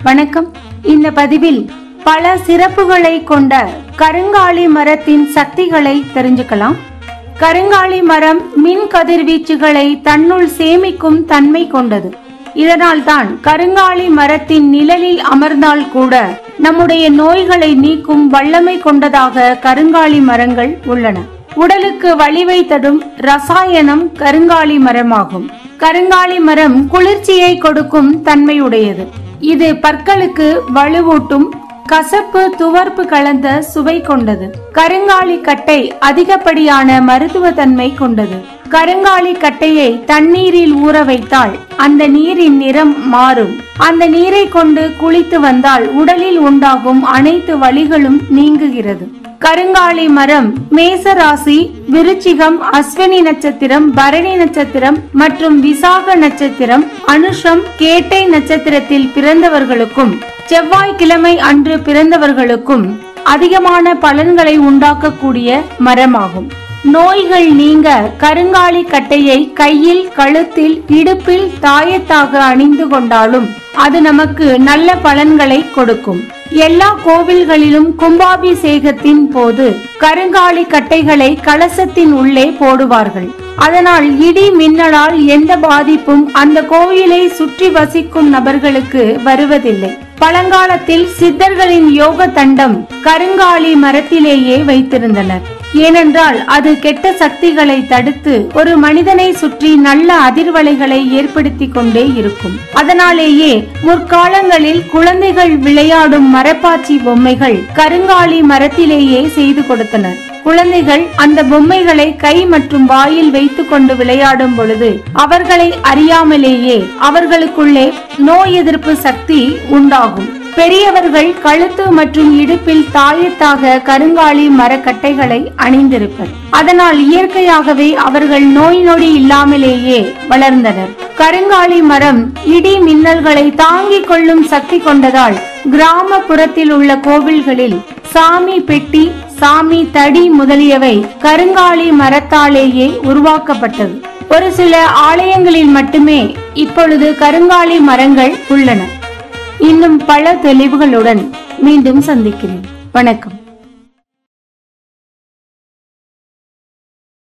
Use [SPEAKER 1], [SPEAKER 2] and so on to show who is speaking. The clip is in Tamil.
[SPEAKER 1] வணக்கம் இந்த பதிவில் பல சிறப்புகளை கொண்ட கருங்காலி மரத்தின் சக்திகளை தெரிஞ்சுக்கலாம் கருங்காலி மரம் மின் கதிர்வீச்சுகளை தன்னுள் சேமிக்கும் தன்மை கொண்டது இதனால்தான் கருங்காலி மரத்தின் நிழலில் அமர்ந்தால் கூட நம்முடைய நோய்களை நீக்கும் வல்லமை கொண்டதாக கருங்காலி மரங்கள் உள்ளன உடலுக்கு வலிவை தரும் ரசாயனம் கருங்காலி மரமாகும் கருங்காலி மரம் குளிர்ச்சியை கொடுக்கும் தன்மையுடையது இது பற்களுக்கு வலுவூட்டும் கசப்பு துவர்ப்பு கலந்த சுவை கொண்டது கருங்காலி கட்டை அதிகப்படியான மருத்துவ தன்மை கொண்டது கருங்காலி கட்டையை தண்ணீரில் ஊற வைத்தால் அந்த நீரின் நிறம் மாறும் அந்த நீரை கொண்டு குளித்து வந்தால் உடலில் உண்டாகும் அனைத்து வலிகளும் நீங்குகிறது கருங்காலி மரம் மேச ராசி விருச்சிகம் அஸ்வினி நட்சத்திரம் பரணி நட்சத்திரம் மற்றும் விசாக நட்சத்திரம் அனுஷம் கேட்டை நட்சத்திரத்தில் பிறந்தவர்களுக்கும் செவ்வாய் கிழமை அன்று பிறந்தவர்களுக்கும் அதிகமான பலன்களை உண்டாக்கக்கூடிய மரமாகும் நோய்கள் நீங்க கருங்காலி கட்டையை கையில் கழுத்தில் இடுப்பில் தாயத்தாக அணிந்து கொண்டாலும் அது நமக்கு நல்ல பலன்களை கொடுக்கும் எல்லா கோவில்களிலும் கும்பாபிஷேகத்தின் போது கருங்காலி கட்டைகளை கலசத்தின் உள்ளே போடுவார்கள் அதனால் இடி மின்னலால் எந்த பாதிப்பும் அந்த கோயிலை சுற்றி வசிக்கும் நபர்களுக்கு வருவதில்லை பழங்காலத்தில் சித்தர்களின் யோக தண்டம் கருங்காலி மரத்திலேயே வைத்திருந்தனர் ஏனென்றால் அது கெட்ட சக்திகளை தடுத்து ஒரு மனிதனை சுற்றி நல்ல அதிர்வலைகளை ஏற்படுத்தி கொண்டே இருக்கும் அதனாலேயே முற்காலங்களில் குழந்தைகள் விளையாடும் மரப்பாச்சி பொம்மைகள் கருங்காலி மரத்திலேயே செய்து கொடுத்தனர் குழந்தைகள் அந்த பொம்மைகளை கை மற்றும் வாயில் வைத்துக் கொண்டு விளையாடும் பொழுது அவர்களை அறியாமலேயே அவர்களுக்குள்ளே நோய் எதிர்ப்பு சக்தி உண்டாகும் பெரியவர்கள் கழுத்து மற்றும் இடுப்பில் தாயத்தாக கருங்காலி மரக்கட்டைகளை அணிந்திருப்பர் அதனால் இயற்கையாகவே அவர்கள் நோய் நொடி இல்லாமலேயே வளர்ந்தனர் கருங்காலி மரம் இடி மின்னல்களை தாங்கிக் கொள்ளும் சக்தி கொண்டதால் கிராமப்புறத்தில் உள்ள கோவில்களில் சாமி பெட்டி சாமி தடி முதலியவை கருங்காலி மரத்தாலேயே உருவாக்கப்பட்டது ஒரு சில ஆலயங்களில் மட்டுமே இப்பொழுது கருங்காலி மரங்கள் உள்ளன இன்னும் பல தெளிவுகளுடன் மீண்டும் சந்திக்கிறேன் வணக்கம்